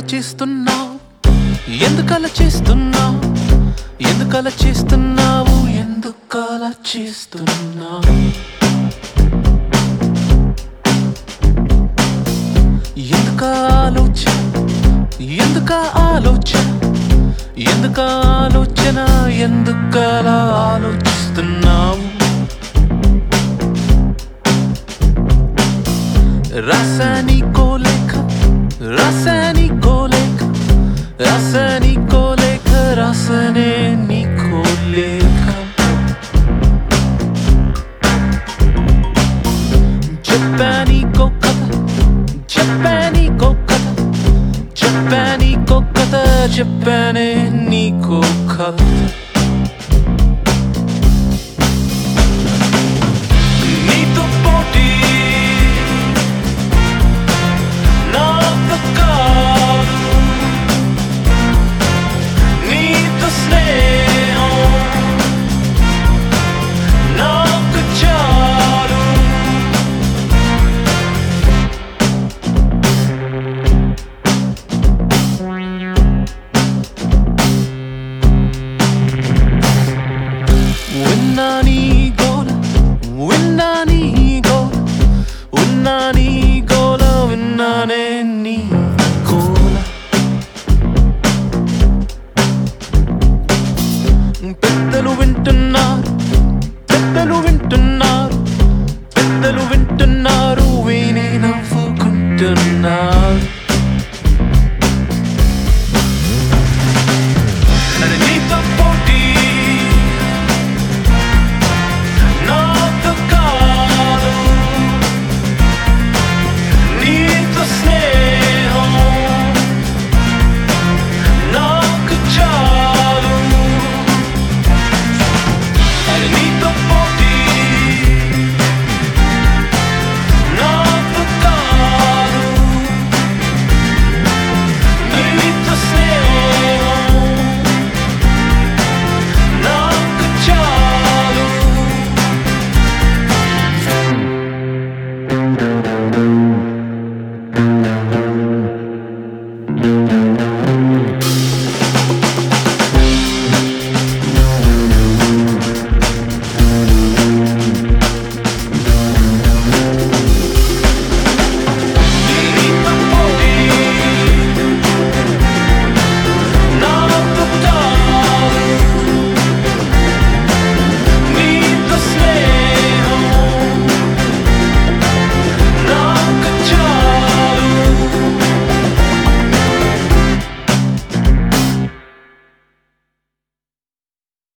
చేస్తున్నావు ఎందుకలా చేస్తున్నావు ఎందుకలా చేస్తున్నావు ఎందుకలా చేస్తున్నావు ఎందుక ఆలోచన ఎందుక ఆలోచన ఎందుక ఆలోచన ఎందుకలా ఆలోచిస్తున్నావు రాసానికో లేఖ రాసానికో లేఖ రాసానికో లేఖ రాసనే నీకో లేఖ చెప్పానికో కథ చెప్పానికో కథ చెప్పానికో కథ చెప్పానే నీకో కథ నీతో పోటీ నాకు కాదు నీతో స్నేహం నాకు చాలు విన్నా నీ గోల విన్నా నీ గోల ఉన్నా నీ